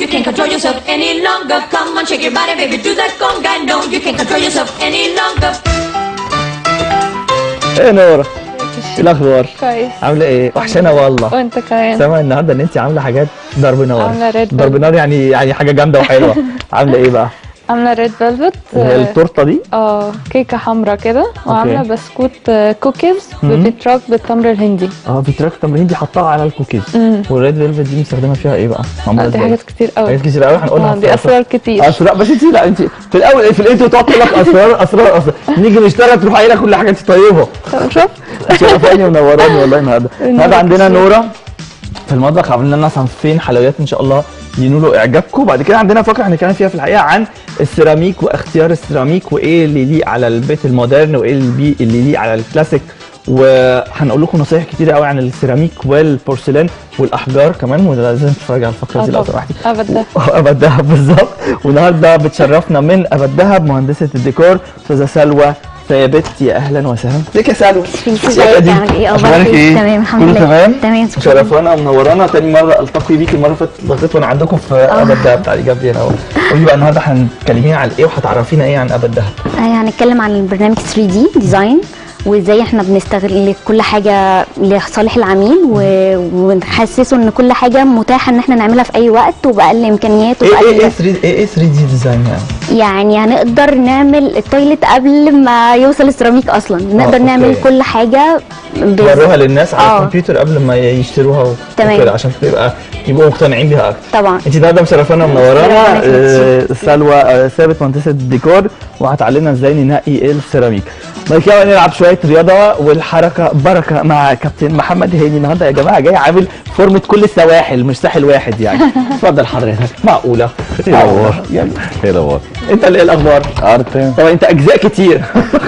you can't control yourself any longer. Come on, shake your body, baby, do that conga. No, you can't control yourself any longer. ايه نورة ايه الاخبار كويس عامله ايه وحشانه والله وانت كمان سامع النهارده ان انت عامله حاجات ضرب نار عاملة red ضرب velvet. نار يعني يعني حاجه جامده وحلوه عامله ايه بقى عامله ريد فيلفت التورته دي اه كيكه حمرا كده وعامله بسكوت آه، كوكيز ببيتراك بالتمر الهندي اه في تراك تمرين دي حطها على الكوكيز مم. والريد فيلفت دي مستخدمه فيها ايه بقى معموله آه، دي ازاي حاجات كتير قوي حاجات كتير قوي هنقولها آه، في دي اسرار كتير اسرار بس انت لا انت في الاول في الانترو تقعد تقول لك اسرار اسرار اسرار نيجي نشتغل تروح قايله كل حاجه انت طيبه طب شوف شرفاني ومنوراني والله النهارده النهارده نورك عندنا كتير. نوره في المطبخ عاملين لنا صنفين حلويات ان شاء الله ينولوا اعجابكم بعد كده عندنا فقره هنتكلم فيها في الحقيقه عن السيراميك واختيار السيراميك وايه اللي يليق على البيت المودرن وايه اللي بي- اللي يليق على الكلاسيك وهنقول لكم نصايح كتيره قوي عن السيراميك والبورسلين والاحجار كمان ولازم تتفرج على الفقره دي لو سمحتي ابدا ابد دهب بالظبط والنهارده بتشرفنا من ابد دهب مهندسه الديكور استاذه سلوى ثابت يا اهلا وسهلا ازيك يا سلوى ازيك عامل ايه اخبارك اخبارك ايه تمام الحمد كله لله تمام تمام شكرا شرفانا ومنورانا تاني مره التقي بيكي المره اللي فاتت لغيت وانا عندكم في ابد دهب تعالي جنبي هنا اهو قولي بقى النهارده هنتكلمين عن ايه وهتعرفينا ايه عن ابد دهب آه، هنتكلم عن البرنامج 3 دي ديزاين وازاي احنا بنستغل كل حاجه لصالح العميل و- ونحسسه ان كل حاجه متاحه ان احنا نعملها في اي وقت وباقل امكانيات ايه ايه ايه وباقل 3 ايه ايه 3 دي ديزاين يعني يعني هنقدر نعمل التويلت قبل ما يوصل السيراميك اصلا نقدر أوكي. نعمل كل حاجه بز- توروها للناس على آه. الكمبيوتر قبل ما يشتروها و- تمام. وكده عشان تبقى يبقوا مقتنعين بيها اكتر طبعا انت النهارده مشرفانا ومنورانا ربنا يخليك. آه، سلوى آه، ثابت مهندسه الديكور وهتعلمنا ازاي ننقي السيراميك بعد كده نلعب شويه رياضه والحركه بركه مع كابتن محمد هاني النهارده يا جماعه جاي عامل فورمه كل السواحل مش ساحل واحد يعني اتفضل حضرتك معقوله معقوله يلا ايه الاخبار؟ انت اللي ايه الاخبار عارف تمام طبعا انت اجزاء كتير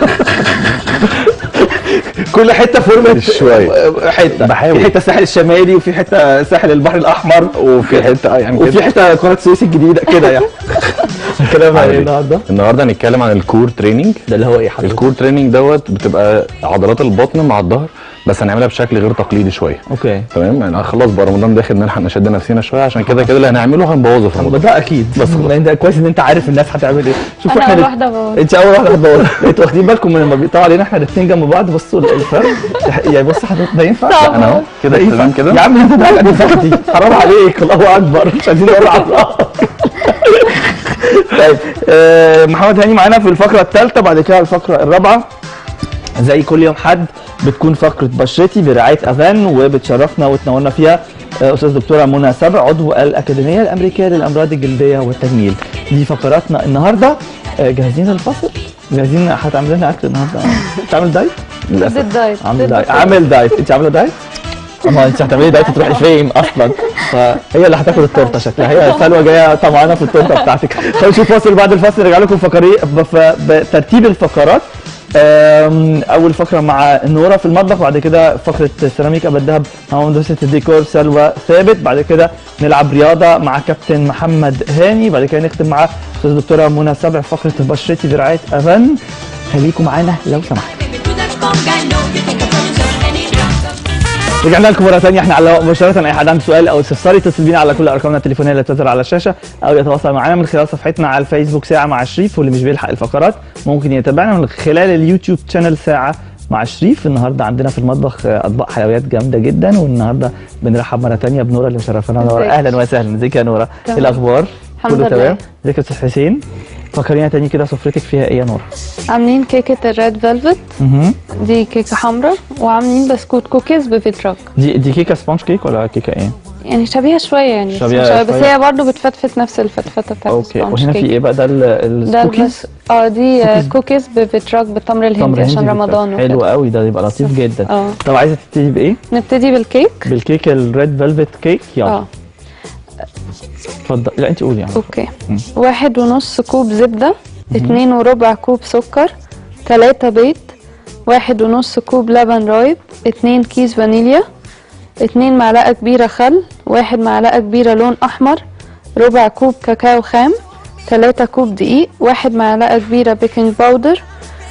كل حته فورمه شوية. حته بحاول. في حته الساحل الشمالي وفي حته ساحل البحر الاحمر وفي حته اه يعني وفي كده حته قناه السويس الجديده كده يعني الكلام عن عامل ايه ايه؟ النهارده النهارده هنتكلم عن الكور تريننج ده اللي هو ايه حضرتك الكور تريننج دوت بتبقى عضلات البطن مع الظهر بس هنعملها بشكل غير تقليدي شويه اوكي تمام يعني خلاص بقى رمضان داخل نلحق نشد نفسنا شويه عشان كده كده اللي هنعمله هنبوظه في رمضان ده اكيد بس انت كويس ان انت عارف الناس هتعمل ايه شوف انا اول احنا واحده بقول انت اول واحده هتدور انتوا واخدين بالكم من لما بيقطعوا علينا احنا الاثنين جنب بعض بصوا الفرق يعني بص حضرتك ده ينفع طبعا. انا اهو كده ده ينفع؟ تمام كده يا عم انت ده دي فخدي حرام عليك الله اكبر مش عايزين نقول على الله طيب آه، محمد هاني معانا في الفقره الثالثه بعد كده الفقره الرابعه زي كل يوم حد بتكون فقره بشرتي برعايه اذان وبتشرفنا وتنورنا فيها آه، استاذ دكتوره منى سبع عضو الاكاديميه الامريكيه للامراض الجلديه والتجميل دي فقراتنا النهارده آه، جاهزين للفصل جاهزين هتعمل لنا اكل النهارده تعمل دايت ضد الدايت عامل ضد دايت الدايت. عامل دايت انت عامله دايت اما انت هتعملي دايت تروحي فين اصلا فهي اللي هتاكل التورته شكلها هي سلوى جايه طمعانه في التورته بتاعتك فنشوف فاصل بعد الفاصل نرجع لكم فقري بف- بترتيب الفقرات أم، اول فقره مع نوره في المطبخ بعد كده فقره سيراميك ابو الدهب مع مهندسه الديكور سلوى ثابت بعد كده نلعب رياضه مع كابتن محمد هاني بعد كده نختم مع استاذ دكتوره منى سبع فقره بشرتي برعايه افن خليكم معانا لو سمحتوا Baby, do that conga. No, you can't control yourself any longer. رجعنا لكم مره ثانيه احنا على مباشره اي حد عنده سؤال او استفسار يتصل بينا على كل ارقامنا التليفونيه اللي بتظهر على الشاشه او يتواصل معنا من خلال صفحتنا على الفيسبوك ساعه مع شريف واللي مش بيلحق الفقرات ممكن يتابعنا من خلال اليوتيوب شانل ساعه مع شريف النهارده عندنا في المطبخ آه، اطباق حلويات جامده جدا والنهارده بنرحب مره ثانيه بنوره اللي مشرفانا نورة. ازيك؟ اهلا وسهلا ازيك يا نوره ايه تمام. الاخبار الحمد كله لله. تمام ازيك يا استاذ حسين فكرينا تاني كده سفرتك فيها ايه يا نوره عاملين كيكه الريد فيلفت مهم. دي كيكه حمرا وعاملين بسكوت كوكيز ببيتراك دي دي كيكه سبونج كيك ولا كيكه ايه يعني شبيهه شويه يعني بس شبيهة مش قوي، بس شوية. هي برضو بتفتفت نفس الفتفته بتاعت اوكي السبونج وهنا في كيك. ايه بقى ده ال- ده الكوكيز بس اه دي آه، كوكيز. كوكيز ببيتراك بالتمر الهندي تمر عشان هندي رمضان حلو وكده قوي ده يبقى لطيف جدا اه طب عايزه تبتدي بايه نبتدي بالكيك بالكيك الريد فيلفت كيك يلا اه اتفضل لا انت قولي يعني اوكي واحد ونص كوب زبدة اتنين وربع كوب سكر تلاتة بيض واحد ونص كوب لبن رايب اتنين كيس فانيليا اتنين معلقة كبيرة خل واحد معلقة كبيرة لون أحمر ربع كوب كاكاو خام تلاتة كوب دقيق واحد معلقة كبيرة بيكنج باودر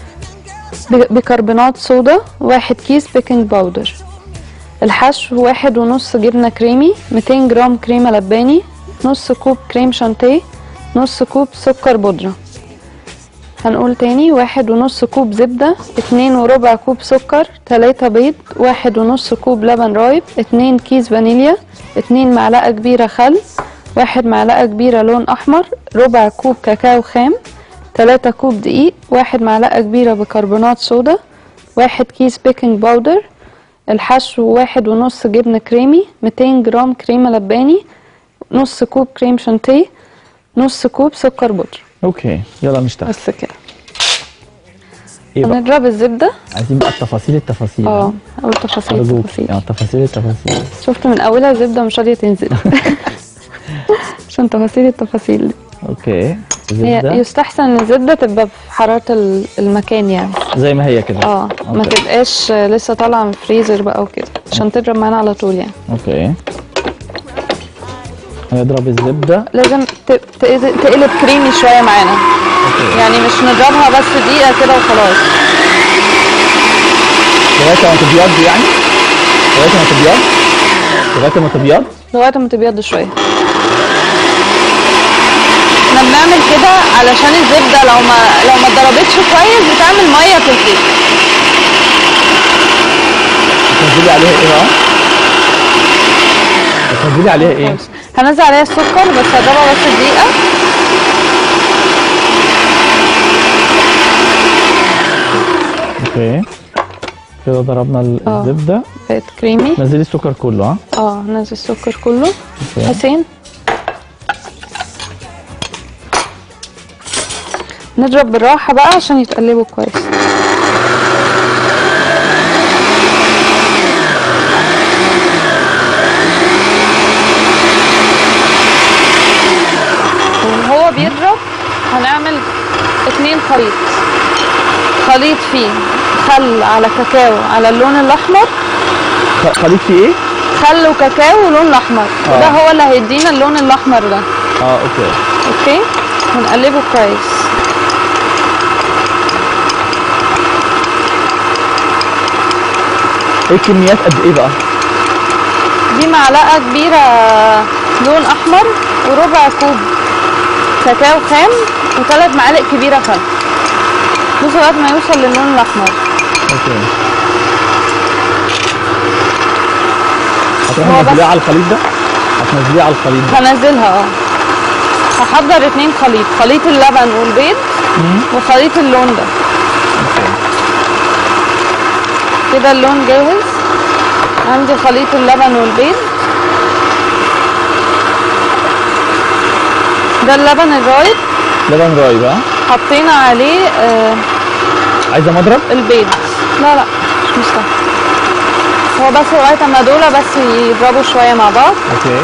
ب- بيكربونات صودا واحد كيس بيكنج باودر الحشو واحد ونص جبنة كريمي 200 جرام كريمة لباني نص كوب كريم شانتيه نص كوب سكر بودرة هنقول تاني واحد ونص كوب زبدة اتنين وربع كوب سكر تلاتة بيض واحد ونص كوب لبن رايب اتنين كيس فانيليا اتنين معلقة كبيرة خل واحد معلقة كبيرة لون أحمر ربع كوب كاكاو خام تلاتة كوب دقيق واحد معلقة كبيرة بيكربونات صودا واحد كيس بيكنج باودر الحشو واحد ونص جبنة كريمي 200 جرام كريمة لباني نص كوب كريم شانتيه نص كوب سكر بودرة اوكي يلا نشتغل بس كده ايه بقى هنضرب الزبدة عايزين بقى التفاصيل التفاصيل اه اول تفاصيل ارجوك تفاصيل اه تفاصيل التفاصيل شفت من اولها الزبدة مش راضية تنزل عشان تفاصيل التفاصيل دي اوكي هي زبده يستحسن ان الزبدة تبقى في حرارة ال- المكان يعني زي ما هي كده اه ما أوكي. تبقاش لسه طالعة من الفريزر بقى وكده عشان تضرب معانا على طول يعني اوكي هنضرب الزبده لازم ت- تقز- تقلب كريمي شوية معانا اوكي يعني مش نضربها بس دقيقة كده وخلاص لغايه ما تبيض يعني لغايه ما تبيض لغايه ما تبيض لغاية ما تبيض شوية احنا بنعمل كده علشان الزبدة لو ما لو ما اتضربتش كويس بتعمل مية في الزيت تنزلي عليها ايه بقى؟ تنزلي عليها ايه؟ هنزل عليها السكر بس هضربها بس دقيقة اوكي كده ضربنا ال- آه. الزبده بقت كريمي نزلي السكر كله ها اه هنزل السكر كله اوكي حسين نضرب بالراحة بقى عشان يتقلبوا كويس وهو بيضرب هنعمل اتنين خليط خليط فيه خل على كاكاو على اللون الأحمر خ- خليط فيه ايه؟ خل وكاكاو ولون احمر وده آه. هو اللي هيدينا اللون الاحمر ده اه اوكي اوكي ونقلبه كويس ايه الكميات قد ايه بقى؟ دي معلقه كبيره لون احمر وربع كوب كاكاو خام وثلاث معالق كبيره خل بص لغايه ما يوصل للون الاحمر اوكي هو بس- هتنزليه على الخليط ده؟ هتنزليه على الخليط ده هنزلها اه هحضر اتنين خليط خليط اللبن والبيض وخليط اللون ده كده اللون جاهز عندي خليط اللبن والبيض ده اللبن الرايب لبن رايب ها؟ حطينا عليه آه عايزه مضرب؟ البيض لا لا مش مستاهل هو بس لغايه اما دول بس يضربوا شويه مع بعض اوكي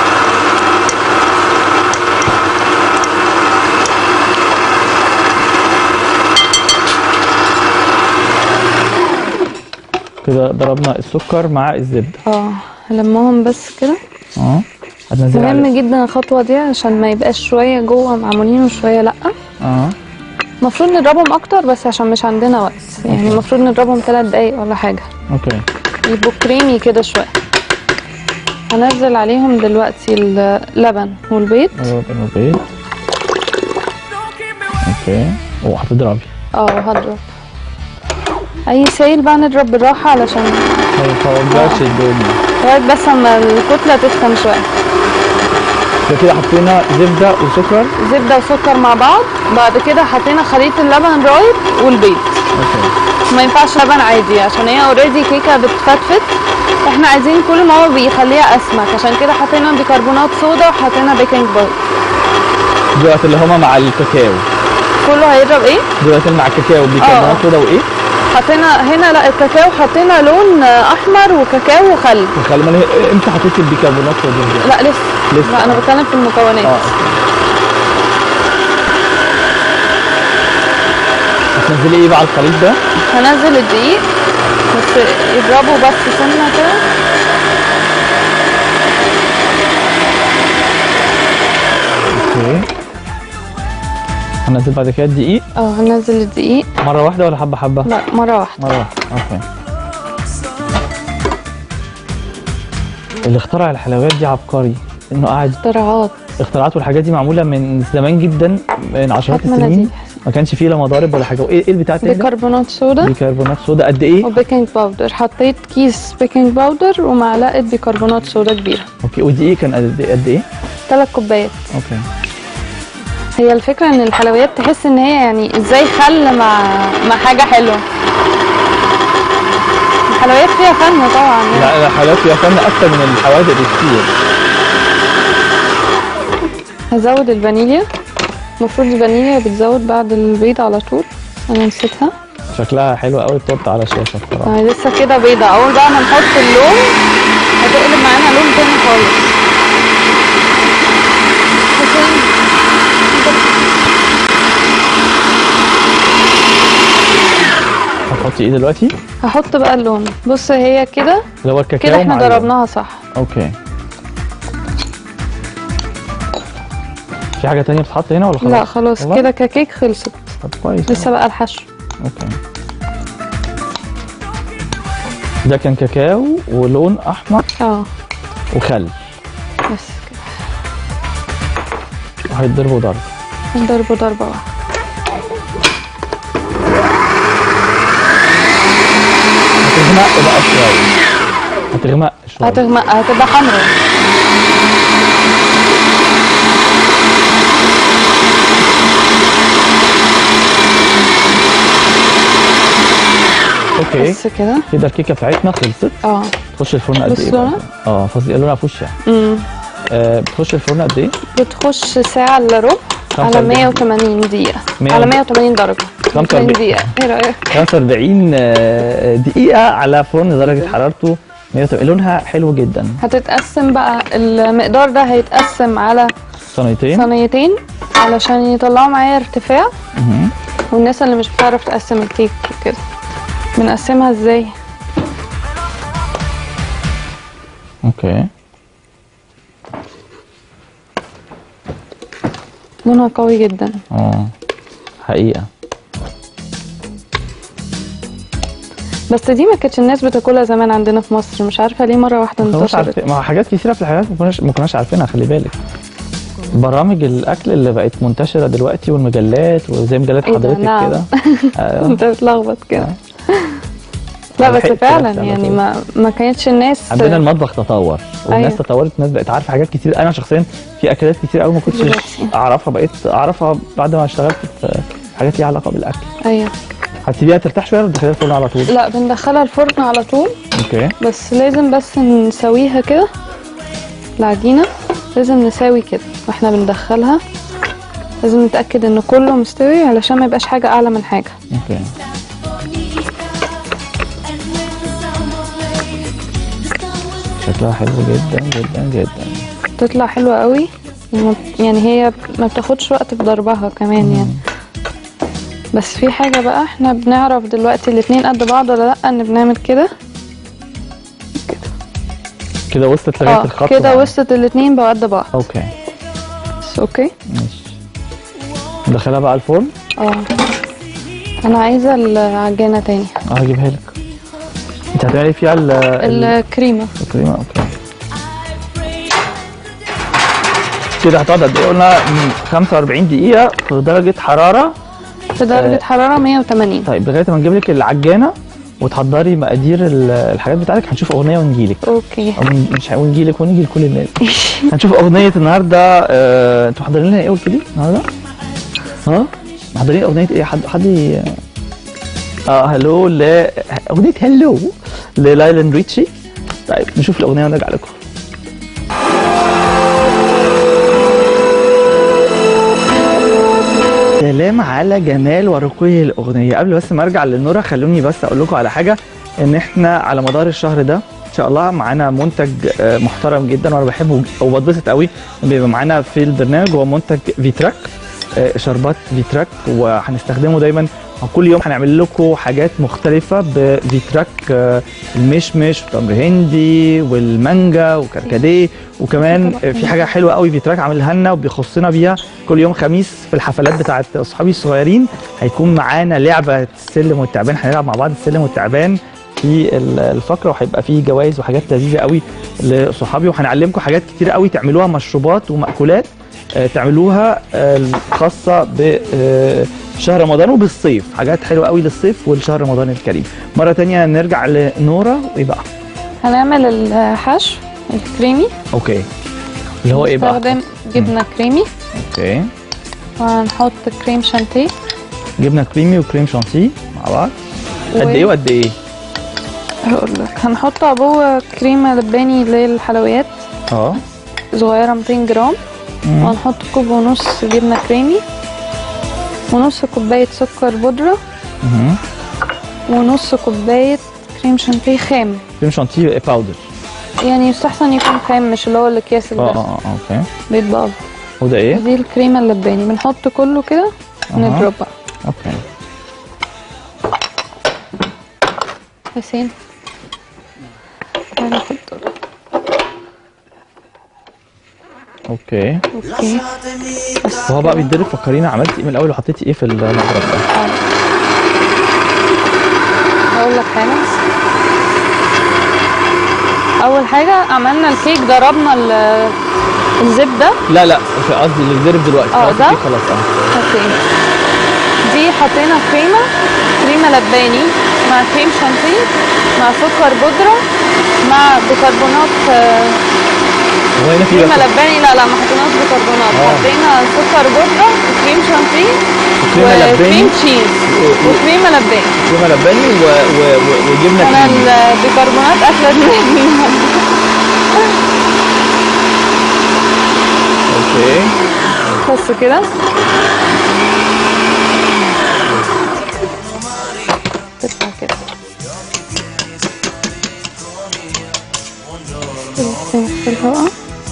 كده ضربنا السكر مع الزبده اه لمهم بس كده اه هتنزلي عليه مهم جدا الخطوه دي عشان ما يبقاش شويه جوه معمولين وشويه لا اه المفروض نضربهم اكتر بس عشان مش عندنا وقت يعني المفروض نضربهم ثلاث دقايق ولا حاجه اوكي يبقوا كريمي كده شويه هنزل عليهم دلوقتي اللبن والبيض لبن وبيض اوكي وهتضربي اه هضرب اي سائل بقى نضرب بالراحه علشان ما يتوجعش الدنيا لغايه بس اما الكتله تسخن شويه كده كده حطينا زبده وسكر زبده وسكر مع بعض بعد كده حطينا خليط اللبن رايب والبيض اوكي ما ينفعش لبن عادي عشان هي اوريدي كيكه بتفتفت احنا عايزين كل ما هو بيخليها اسمك عشان كده حطينا بيكربونات صودا وحطينا بيكنج باودر دلوقتي اللي هما مع الكاكاو كله هيضرب ايه دلوقتي مع الكاكاو بيكربونات آه. صودا وايه؟ حطينا هنا لا الكاكاو حطينا لون احمر وكاكاو وخل وخلي بالك امتى حطيتي البيكربونات صودا دي؟ لا لسه لسه. لا انا بتكلم في المكونات اه هتنزلي ايه بقى على الخليط ده؟ هنزل الدقيق بس يضربوا بس سنه كده اوكي هنزل بعد كده الدقيق اه هنزل الدقيق مره واحده ولا حبه حبه؟ لا مره واحده مره واحده اوكي اللي اخترع الحلويات دي عبقري انه قاعد اختراعات الاختراعات والحاجات دي معموله من زمان جدا من عشرات هات مناديل. السنين ما كانش فيه لا مضارب ولا حاجه وايه ايه البتاع التاني ده؟ بيكربونات صودا بيكربونات صودا قد ايه؟ وبيكنج باودر حطيت كيس بيكنج باودر ومعلقه بيكربونات صودا كبيره اوكي ودي ايه كان قد قد ايه؟ ثلاث كوبايات اوكي هي الفكره ان الحلويات تحس ان هي يعني ازاي خل مع مع حاجه حلوه الحلويات فيها فن طبعا يعني. لا الحلويات فيها فن اكتر من الحوادق بكتير هزود الفانيليا المفروض الفانيليا بتزود بعد البيض على طول انا نسيتها شكلها حلو قوي التورته على الشاشه بصراحه آه لسه كده بيضة اول بقى ما نحط اللون هتقلب معانا لون تاني خالص حسين، هتحطي ايه دلوقتي؟ هحط بقى اللون بص هي كده اللي هو الكاكاو كده احنا مع ال- ضربناها صح اوكي في حاجه تانية بتتحط هنا ولا خلاص؟ لا خلاص والله؟ كده ككيك خلصت طب كويس لسه بقى الحشو اوكي ده كان كاكاو ولون احمر اه وخل بس كده وهيتضربوا ضرب ضربه ضربة واحدة هتغمق بقى شويه هتغمق شويه هتغمق هتبقى حمرا اوكي بس كده كده الكيكه بتاعتنا خلصت اه تخش الفرن قد بص ايه؟ لونها. بقى؟ اه فظيع لونها فوشيا امم آه بتخش الفرن قد ايه؟ بتخش ساعة الا ربع على 45. 180 دقيقة 100 على 180 درجة 45 دقيقة ايه رأيك؟ 45 آه، دقيقة على فرن درجة حرارته 180 لونها حلو جدا هتتقسم بقى المقدار ده هيتقسم على صينيتين صينيتين علشان يطلعوا معايا ارتفاع مهم. والناس اللي مش بتعرف تقسم الكيك وكده بنقسمها ازاي؟ اوكي لونها قوي جدا اه حقيقة بس دي ما كانتش الناس بتاكلها زمان عندنا في مصر مش عارفة ليه مرة واحدة ما كناش انتشرت عارفين ما حاجات كتيرة في الحاجات ما كناش ما كناش عارفينها خلي بالك برامج الاكل اللي بقت منتشرة دلوقتي والمجلات وزي مجلات إيه ده؟ حضرتك نعم. كده آه، انت بتلخبط كده لا أنا بس لحقت فعلا نفسي على يعني طول. ما ما كانتش الناس عندنا المطبخ تطور والناس أيوة. تطورت الناس بقت عارفه حاجات كتير انا شخصيا في اكلات كتير قوي ما كنتش دلوقتي. اعرفها بقيت اعرفها بعد ما اشتغلت في حاجات ليها علاقه بالاكل ايوه هتسيبيها ترتاح شويه ولا تدخليها الفرن على طول لا بندخلها الفرن على طول اوكي بس لازم بس نسويها كده العجينة لازم نساوي كده واحنا بندخلها لازم نتأكد ان كله مستوي علشان ما يبقاش حاجة اعلى من حاجة اوكي شكلها حلو جدا جدا جدا تطلع حلوة قوي وما- يعني هي ما بتاخدش وقت في ضربها كمان يعني بس في حاجة بقى احنا بنعرف دلوقتي الاتنين قد بعض ولا لا ان بنعمل كده كده وصلت لغايه اه الخط كده بقى. وصلت الاتنين بقى قد بعض اوكي بس اوكي ماشي ندخلها بقى الفرن اه انا عايزة العجينة تاني اه هجيبها لك انت هتعملي فيها ال- ال- الكريمة الكريمه اوكي كده هتقعد قد ايه قلنا مم، 45 دقيقه في درجه حراره في درجة آه. حرارة 180 طيب لغايه ما نجيب لك العجانه وتحضري مقادير ال- الحاجات بتاعتك هنشوف اغنيه ونجيلك اوكي أو من- مش ه- ونجيلك ونيجي لكل الناس هنشوف اغنيه النهارده آه، انتوا محضرين لنا ايه قلت لي النهارده؟ ها؟ محضرين اغنيه ايه حد حد ي- اه هلو ل اغنيه هلو للايلن ريتشي طيب نشوف الاغنيه ونرجع لكم سلام على جمال ورقي الاغنيه قبل بس ما ارجع للنورة خلوني بس اقول لكم على حاجه ان احنا على مدار الشهر ده ان شاء الله معانا منتج آه، محترم جدا وانا بحبه وبتبسط قوي إن بيبقى معانا في البرنامج هو منتج فيتراك آه، شربات فيتراك وهنستخدمه دايما كل يوم هنعمل لكم حاجات مختلفة بفيتراك آه، المشمش وتمر هندي والمانجا وكركديه وكمان آه، في حاجة حلوة قوي فيتراك عاملها لنا وبيخصنا بيها كل يوم خميس في الحفلات بتاعت اصحابي الصغيرين هيكون معانا لعبة السلم والتعبان هنلعب مع بعض السلم والتعبان في ال- الفقره وهيبقى فيه جوائز وحاجات لذيذه قوي لصحابي وهنعلمكم حاجات كتير قوي تعملوها مشروبات ومأكولات آه، تعملوها آه، خاصه بشهر رمضان وبالصيف حاجات حلوه قوي للصيف والشهر رمضان الكريم مره تانية نرجع لنورا وايه بقى هنعمل الحشو الكريمي اوكي اللي هو ايه بقى نستخدم جبنه كريمي اوكي وهنحط كريم شانتيه جبنه كريمي وكريم شانتيه مع بعض قد و- ايه وقد ايه هقول لك هنحط عبوه كريمه لباني اللي هي الحلويات اه صغيره 200 جرام مم. وهنحط كوب ونص جبنه كريمي ونص كوبايه سكر بودره مهم. ونص كوبايه كريم شانتيه خام كريم شانتيه باودر يعني يستحسن يكون خام مش اللي هو الاكياس اه اللي اه اه اوكي بيتبقى أبيض. وده ايه دي الكريمه اللباني بنحط كله كده ونضرب بقى اوكي حسين تعالى خد دول. اوكي اوكي وهو بقى بيتضرب فكرينا عملتي ايه من الاول وحطيتي ايه في المضرب ده هقول لك حاجه اول حاجه عملنا الكيك ضربنا ال- الزبده لا لا في قصدي اللي بيتضرب دلوقتي اه، خلاص ده؟ دي خلاص اه اوكي دي حطينا كريمه كريمه لباني مع كريم شانتيه مع سكر بودره مع بيكربونات آه، هو هنا في كريمه بس لباني لا لا ما حطيناش بيكربونات اه. حطينا سكر بودره وكريم شانتيه وكريمة لباني. وكريم تشيز و- و- وكريمه لباني كريمه لباني و... و... و... وجبنه انا كريمي البيكربونات اكله دماغي اوكي بس كده تطلع كده تنزلها بقى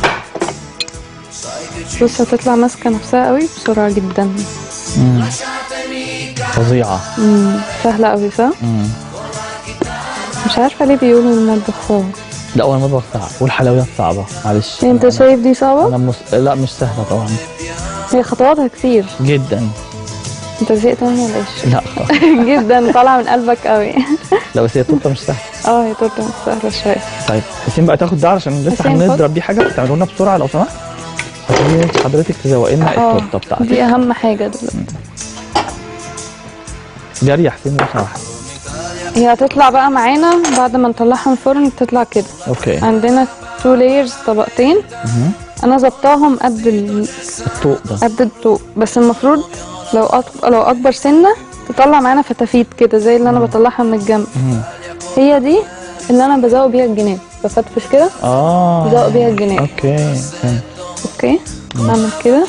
بص هتطلع ماسكة نفسها قوي بسرعة جدا فظيعه مم، سهلة قوي صح؟ مم. مش عارفة ليه بيقولوا المطبخ صعب لا هو المطبخ صعب والحلويات صعبه معلش انت شايف دي صعبة؟ انا مس... لا مش سهله طبعا هي خطواتها كتير جدا انت زهقت منها ولا ايش؟ لا خالص. جدا طالعة من قلبك قوي لا بس هي توته مش سهله اه هي تورته مش سهلة شوية طيب حسين بقى تاخد ده عشان لسه حسين خد. هنضرب بيه حاجه تعملوا لنا بسرعه لو سمحت عشان انت حضرتك تزوقي لنا اه التورته بتاعتك دي اهم حاجة دلوقتي جري يا حسين لو سمحت هي هتطلع بقى معانا بعد ما نطلعها من الفرن تطلع كده اوكي عندنا تو لايرز طبقتين انا ظبطاهم قد ال... الطوق ده قد الطوق بس المفروض لو أط... لو اكبر سنه تطلع معانا فتافيت كده زي اللي انا بطلعها من الجنب هي دي اللي انا بزوق بيها الجناب بفتفش كده اه بزوق بيها الجناب اوكي فهمت. اوكي اعمل كده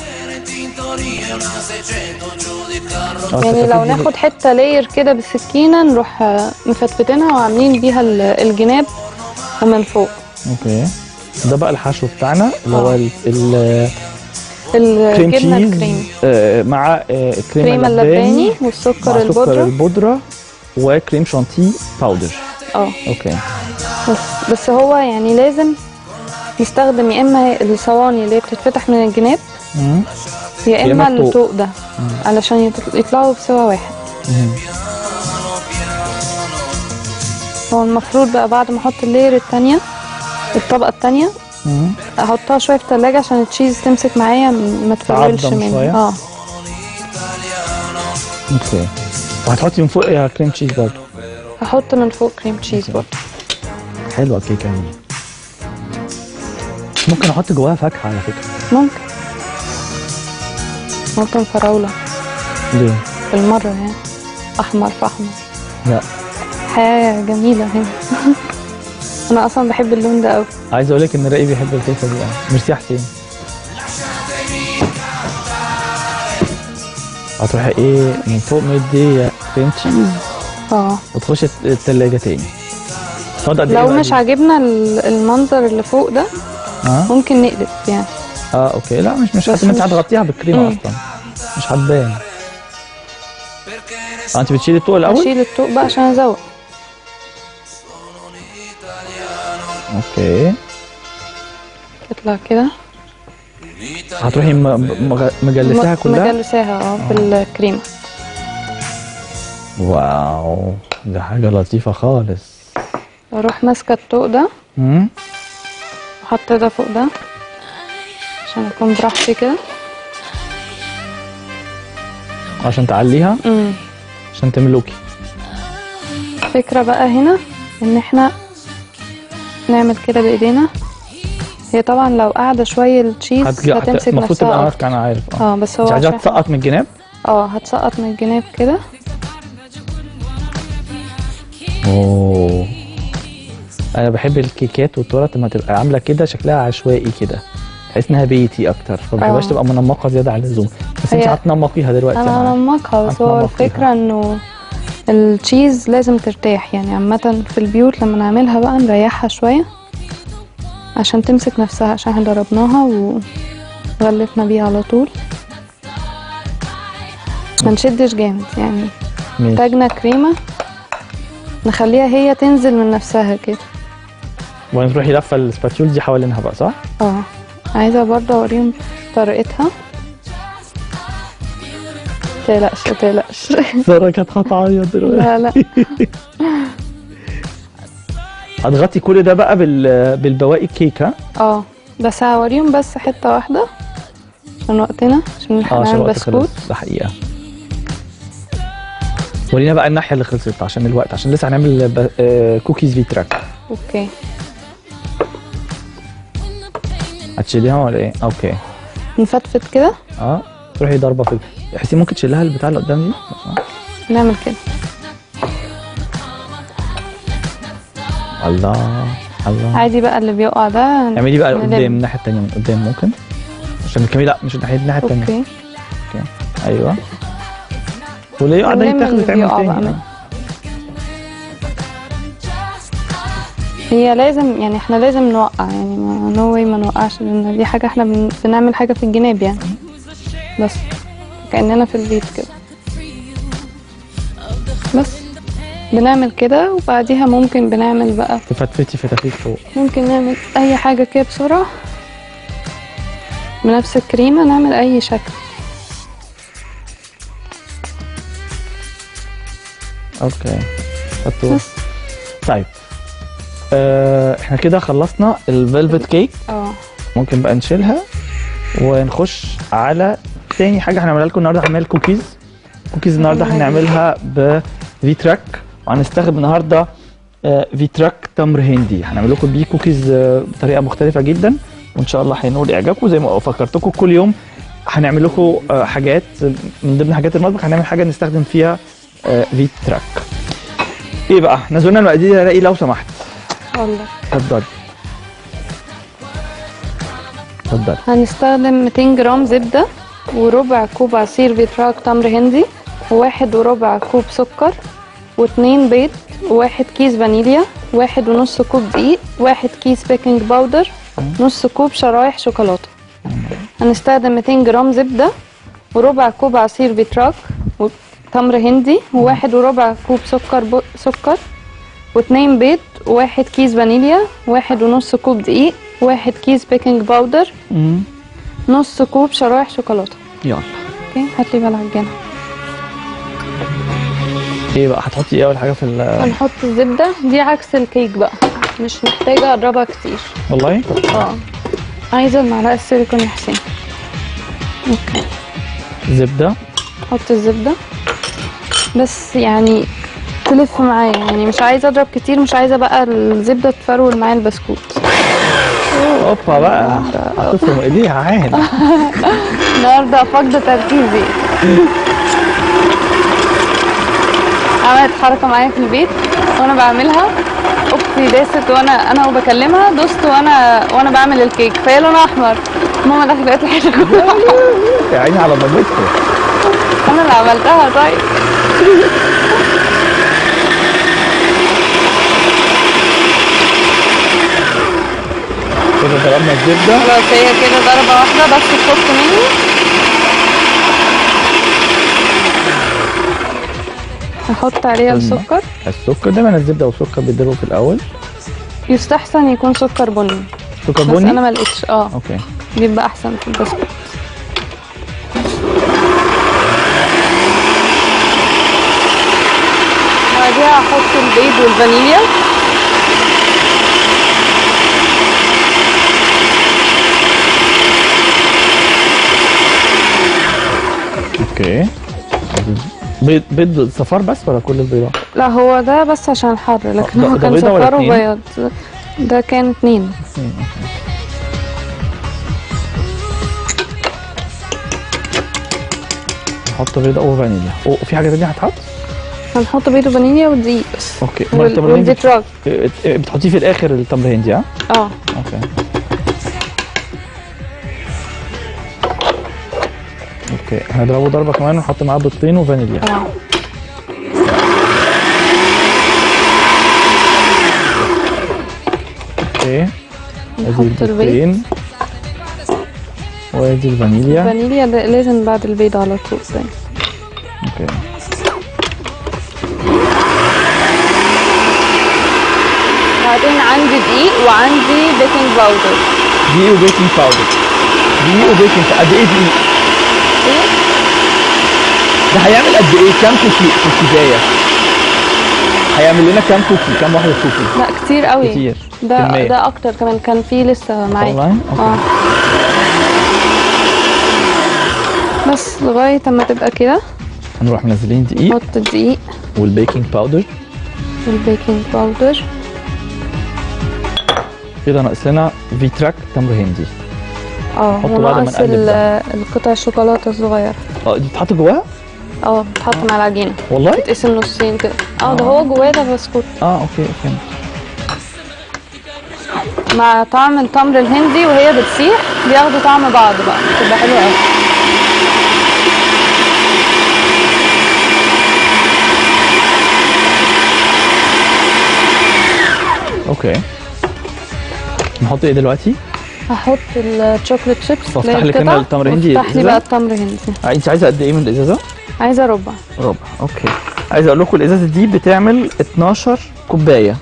آه، يعني الفتافيت لو دي- ناخد حته لاير كده بالسكينه نروح آه، مفتفتينها وعاملين بيها ال- الجناب ومن فوق اوكي ده بقى الحشو بتاعنا اللي هو آه. ال- ال- كريم الجبنه تشيز الكريم آه، مع آه، كريمه كريمه اللباني مع والسكر سكر البودره البودره وكريم شانتيه باودر اه اوكي بس بس هو يعني لازم نستخدم يا اما الصواني اللي هي بتتفتح من الجناب مم. يا يا إما اما الطوق. الطوق ده علشان يطل- يطلعوا بسوا واحد هو المفروض بقى بعد ما احط اللير التانية الطبقة التانية مم. احطها شوية في التلاجة عشان التشيز تمسك معايا م- ما تفرولش تعضم مني شوية. اه اوكي وهتحطي من فوق يا كريم تشيز برضه هحط من فوق كريم تشيز برضه حلوه الكيكه دي ممكن احط جواها فاكهه على فكره ممكن ممكن فراولة ليه؟ بالمرة يعني احمر في احمر لا حياة جميلة هنا انا اصلا بحب اللون ده قوي عايز اقول لك ان رائي بيحب الكيكه دي قوي ميرسي يا حسين هتروحي ايه من فوق مدي كريم تشيز اه وتخشي التلاجة تاني تقعد قد ايه لو بقى مش دي؟ عاجبنا ال- المنظر اللي فوق ده اه ممكن نقلب يعني اه اوكي لا مش مش بس حاسس ان انت مش- هتغطيها بالكريمه مم. اصلا مش هتبان آه انت بتشيلي الطوق الاول اشيل الطوق بقى عشان ازوق اوكي تطلع كده هتروحي م- م- مجلساها م- كلها مجلساها اه بالكريمه واو ده حاجه لطيفه خالص اروح ماسكه الطوق ده امم وحط ده فوق ده عشان اكون براحتي كده عشان تعليها امم عشان تملكي الفكرة بقى هنا ان احنا نعمل كده بايدينا هي طبعا لو قاعدة شوية التشيز هتج- هت- هتمسك المفروض تبقى نفسها ماسكه انا عارف اه اه بس هو مش عايزاها عشان تسقط من الجناب اه هتسقط من الجناب كده اوه انا بحب الكيكات والتورت لما تبقى عامله كده شكلها عشوائي كده تحس انها بيتي اكتر فما بحبهاش آه. تبقى منمقه زياده عن اللزوم بس انت هي- هتنمقيها دلوقتي انا أنا عارف. انمقها بس هو هتنمقيها. الفكرة انه التشيز لازم ترتاح يعني عامة في البيوت لما نعملها بقى نريحها شوية عشان تمسك نفسها عشان احنا ضربناها وغلفنا بيها على طول ما نشدش جامد يعني ماشي محتاجنا كريمة نخليها هي تنزل من نفسها كده وبعدين تروحي لفه السباتيول دي حوالينها بقى صح؟ اه عايزة برضه اوريهم طريقتها متقلقش متقلقش ساره كانت هتعيط دلوقتي لا لا هتغطي كل ده بقى بال... بالبواقي الكيك ها؟ اه بس هوريهم بس حتة واحدة عشان وقتنا عشان اه نلحق عشان نعمل الوقت بسكوت خلص ده حقيقه ورينا بقى الناحيه اللي خلصت عشان الوقت عشان لسه هنعمل ب... آه كوكيز في تراك اوكي هتشيليها ولا ايه؟ اوكي نفتفت كده اه تروحي ضربه في حسين ممكن تشيلها البتاع اللي قدام دي نعمل كده الله الله عادي بقى اللي بيقع ده اعملي بقى نلم. قدام الناحيه التانيه من قدام ممكن عشان كمان لا مش الناحيه الناحيه التانيه اوكي ايوه واللي يقع ده ونلم يتاخد اللي يتعمل بيقع تاني بقى آه. منه. هي لازم يعني احنا لازم نوقع يعني ما نو واي ما نوقعش لان دي حاجه احنا بن... بنعمل حاجه في الجناب يعني بس كاننا في البيت كده بس بنعمل كده وبعديها ممكن بنعمل بقى تفتفتي فتافيت فوق ممكن نعمل اي حاجه كده بسرعه بنفس الكريمه نعمل اي شكل اوكي حطوه بس طيب آه احنا كده خلصنا الفيلفت كيك اه ممكن بقى نشيلها ونخش على تاني حاجه هنعملها لكم النهارده هنعمل كوكيز كوكيز النهارده هنعملها بفي تراك وهنستخدم النهارده آه، في تراك تمر هندي هنعمل لكم بيه كوكيز آه، بطريقه مختلفه جدا وان شاء الله هينول اعجابكم زي ما فكرتكم كل يوم هنعمل لكم آه، حاجات من ضمن حاجات المطبخ هنعمل حاجه نستخدم فيها آه، في تراك ايه بقى نزلنا المقادير الاقي لو سمحت والله اتفضل اتفضل هنستخدم 200 جرام زبدة وربع كوب عصير فيتراك تمر هندي وواحد وربع كوب سكر واتنين بيض وواحد كيس فانيليا واحد ونص كوب دقيق واحد كيس بيكنج باودر نص كوب شرايح شوكولاتة هنستخدم 200 جرام زبدة وربع كوب عصير فيتراك وتمر هندي وواحد وربع كوب سكر ب... سكر واتنين بيض وواحد كيس فانيليا واحد ونص كوب دقيق واحد كيس بيكنج باودر مم. نص كوب شرايح شوكولاته يلا اوكي هات لي بقى العجينه ايه بقى هتحطي ايه اول حاجه في ال هنحط الزبده دي عكس الكيك بقى مش محتاجه اضربها كتير والله اه عايزه المعلقه السيليكون يا حسين اوكي زبده حط الزبده بس يعني تلف معايا يعني مش عايزه اضرب كتير مش عايزه بقى الزبده تفرول معايا البسكوت اوبا بقى هتفرم ايديها عادي النهارده فقد تركيزي عملت حركه معايا في البيت وانا بعملها اختي داست وانا انا وبكلمها دوست وانا وانا بعمل الكيك فهي لونها احمر ماما دخلت قالت لي حاجه كلها يا عيني على مامتها انا اللي عملتها طيب كده ضربنا الزبده خلاص هي كده ضربه واحده بس تفك مني هحط عليها استنى. السكر السكر دايما الزبده والسكر بيتضربوا في الاول يستحسن يكون سكر بني سكر بس بني انا ما لقيتش اه اوكي بيبقى احسن في البسكوت بعديها هحط البيض والفانيليا اوكي بيض بيض صفار بس ولا كل البيضات؟ لا هو ده بس عشان الحر لكن ده- هو ده كان بيضة ولا صفار اتنين؟ وبياض ده كان اتنين نحط بيضه وفانيليا وفي حاجه تانية هتحط؟ هنحط بيض وفانيليا ودقيق بس اوكي أمال وال- التمر الهندي والبيتراك بت- بتحطيه في الاخر التمر الهندي ها؟ اه اوكي اوكي هنضربه ضربه كمان ونحط معاه بيضتين وفانيليا اه اوكي ادي نحط البيض البيضتين وادي الفانيليا الفانيليا ده لازم بعد البيض على طول زي اوكي بعدين عندي دقيق وعندي بيكنج باودر دقيق وبيكنج باودر دقيق وبيكنج قد ايه دقيق؟ ايه ده هيعمل قد ايه؟ كام كوكي في الكوبايه؟ هيعمل لنا كام كوكي؟ كام واحده كوكي؟ لا كتير قوي كتير ده كمية. ده اكتر كمان كان في لسه معايا والله؟ أوكي. اه بس لغايه اما تبقى كده هنروح منزلين دقيق نحط الدقيق والبيكنج باودر والبيكنج باودر كده ناقص لنا فيتراك تمر هندي اه نحطه بعد ما وناقص نقلب ال- ده. القطع الشوكولاته الصغيره اه دي بتتحط جواها؟ اه بتتحط مع العجينه والله؟ تتقسم نصين كده اه ده هو جواه ده بسكوت اه اوكي فهمت مع طعم التمر الهندي وهي بتسيح بياخدوا طعم بعض بقى بتبقى حلوه قوي اوكي نحط ايه دلوقتي؟ هحط الشوكليت شيبس وافتح لك هنا التمر الهندي افتح لي الإزازة؟ بقى التمر الهندي آه، انت عايزه قد ايه من الازازه؟ عايزه ربع ربع اوكي عايز اقول لكم الازازه دي بتعمل 12 كوبايه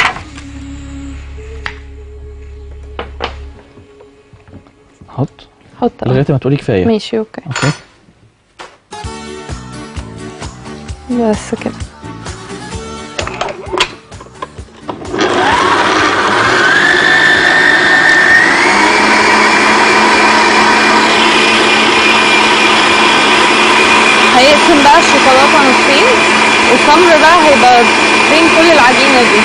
حط حط اه. لغايه ما تقولي كفايه ماشي اوكي اوكي بس كده هيقسم بقى الشوكولاته نصين والتمر بقى هيبقى بين كل العجينه دي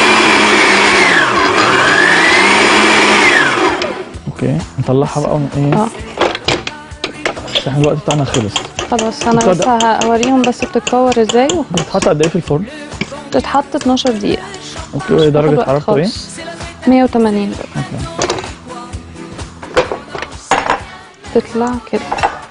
اوكي نطلعها بقى ون- ايه اه بس احنا الوقت بتاعنا خلص خلاص انا بتقعد- بس هوريهم بس بتتكور ازاي بتتحط قد ايه في الفرن؟ وتتحط 12 دقيقه اوكي وايه تاخد درجه وقت حرارته ايه؟ خالص. 180 تطلع كده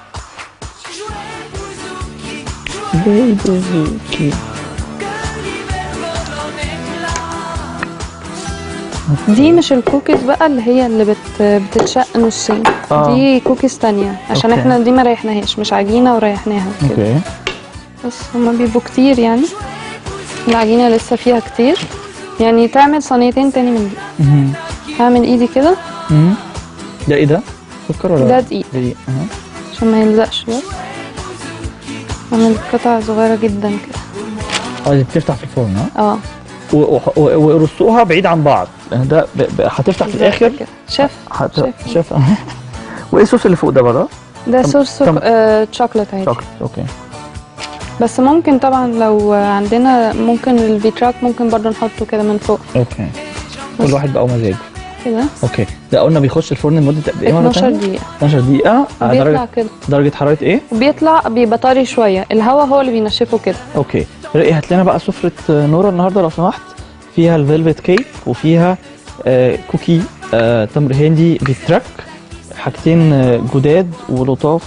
دي مش الكوكيز بقى اللي هي اللي بت... بتتشق نصين آه. دي كوكيز تانية عشان أوكي. احنا دي ما ريحناهاش مش عجينة وريحناها كده اوكي بس هما بيبقوا كتير يعني العجينة لسه فيها كتير يعني تعمل صينيتين تاني من دي مهم. هعمل ايدي كده مم. ده ايه ده؟ سكر ولا ده دقيق دقيق أها. عشان ما يلزقش بس اعمل قطع صغيرة جدا كده اه دي بتفتح في الفرن ها؟ اه و- و- و- ورصوها بعيد عن بعض لان ده ب- ب- هتفتح في الاخر كده. شاف هت... شايف. شايف وايه الصوص اللي فوق ده بره؟ ده صوص طب- آه شوكليت عادي شوكليت اوكي بس ممكن طبعا لو عندنا ممكن الفيتراك ممكن برضه نحطه كده من فوق اوكي بس. كل واحد بقى ومزاجه كده اوكي ده قلنا بيخش الفرن لمده قد ايه مره 12 ثانيه؟ دقيقة 12 دقيقه على بيطلع درجه كده درجه حراره ايه؟ وبيطلع بيبقى طري شوية الهواء هو اللي بينشفه كده اوكي رقي هات لنا بقى سفره نورا النهارده لو سمحت فيها الفيلفت كيك وفيها آه كوكي آه تمر هندي بيتراك حاجتين آه، جداد ولطاف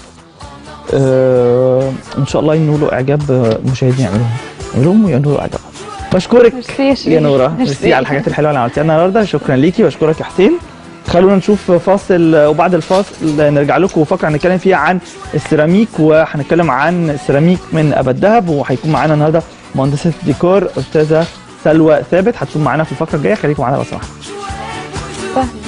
آه ان شاء الله ينولوا اعجاب آه، المشاهدين يعملوهم يعملوهم وينولوا اعجابهم بشكرك ميرسي يا شيخ. يا نورا ميرسي على الحاجات الحلوه اللي عملتيها النهارده شكرا ليكي بشكرك يا حسين خلونا نشوف فاصل وبعد الفاصل نرجع لكم وفقره هنتكلم فيها عن السيراميك وهنتكلم عن السيراميك من ابد دهب وهيكون معانا النهارده مهندسه ديكور استاذه سلوى ثابت هتكون معانا في الفقره الجايه خليكم معانا لو سمحتوا سهل